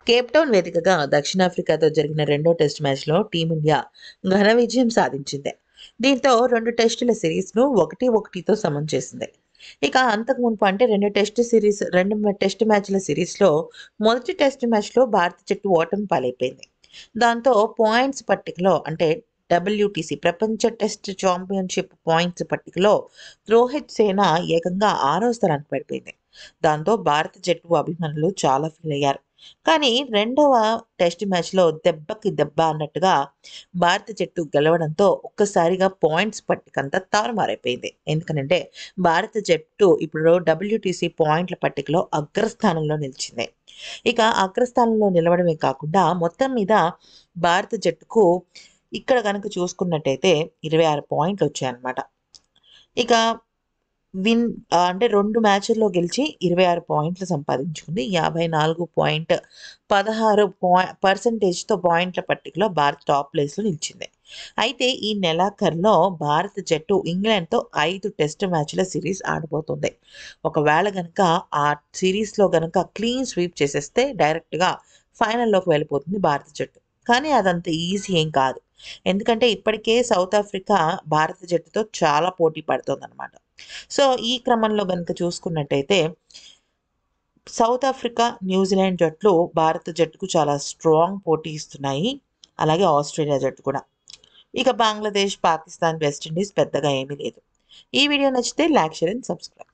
Cape town వేదికగా దక్షిణాఫ్రికాతో జరిగిన రెండో టెస్ట్ మ్యాచ్లో టీమిండియా ఘన విజయం సాధించింది దీంతో రెండు టెస్టుల సిరీస్ను ఒకటి ఒకటితో సమం చేసింది ఇక అంతకు మునుపు అంటే రెండు టెస్ట్ సిరీస్ రెండు మ- టెస్ట్ మ్యాచ్ల సిరీస్లో మొదటి టెస్ట్ మ్యాచ్లో భారత జట్టు ఓటమి పాలైపోయింది దాంతో పాయింట్స్ పట్టికలో అంటే డబ్ల్యూటీసీ ప్రపంచ టెస్ట్ ఛాంపియన్షిప్ పాయింట్స్ పట్టికలో రోహిత్ సేన ఏకంగా ఆరో స్థానానికి పడిపోయింది దాంతో భారత జట్టు అభిమానులు చాలా ఫీల్ అయ్యారు కానీ రెండవ టెస్ట్ మ్యాచ్లో దెబ్బకి దెబ్బ అన్నట్టుగా భారత జట్టు గెలవడంతో ఒక్కసారిగా పాయింట్స్ పట్టికంతా తారుమారైపోయింది ఎందుకనంటే భారత జట్టు ఇప్పుడు డబ్ల్యూటీసీ పాయింట్ల పట్టికలో అగ్రస్థానంలో నిలిచింది ఇక అగ్రస్థానంలో నిలవడమే కాకుండా మొత్తం మీద భారత జట్టుకు ఇక్కడ కనుక చూసుకున్నట్టయితే ఇరవై ఆరు పాయింట్లు వచ్చాయన్నమాట ఇక విన్ ఆ, అంటే రెండు మ్యాచ్ల్లో గెలిచి ఇరవై ఆరు పాయింట్లు సంపాదించుకుంది యాభై నాలుగు పాయింట్ పదహారు పాయి పర్సంటేజ్తో పాయింట్ల పట్టికలో భారత్ టాప్ ప్లేస్లో నిలిచింది అయితే ఈ నెలాఖరులో భారత జట్టు ఇంగ్లాండ్తో ఐదు టెస్ట్ మ్యాచ్ల సిరీస్ ఆడబోతుంది ఒకవేళ కనుక ఆ సిరీస్లో కనుక క్లీన్ స్వీప్ చేసేస్తే డైరెక్ట్గా ఫైనల్లోకి వెళ్ళిపోతుంది భారత జట్టు కానీ అదంత ఈజీ ఏం కాదు ఎందుకంటే ఇప్పటికే సౌత్ ఆఫ్రికా భారత జట్టుతో చాలా పోటీ పడుతుందన్నమాట సో ఈ క్రమంలో కనుక చూసుకున్నట్టయితే సౌత్ ఆఫ్రికా న్యూజిలాండ్ జట్లు భారత జట్టుకు చాలా స్ట్రాంగ్ పోటీ ఇస్తున్నాయి అలాగే ఆస్ట్రేలియా జట్టు కూడా ఇక బంగ్లాదేశ్ పాకిస్తాన్ వెస్టిండీస్ పెద్దగా ఏమీ లేదు ఈ వీడియో నచ్చితే లైక్ షేర్ అండ్ సబ్స్క్రైబ్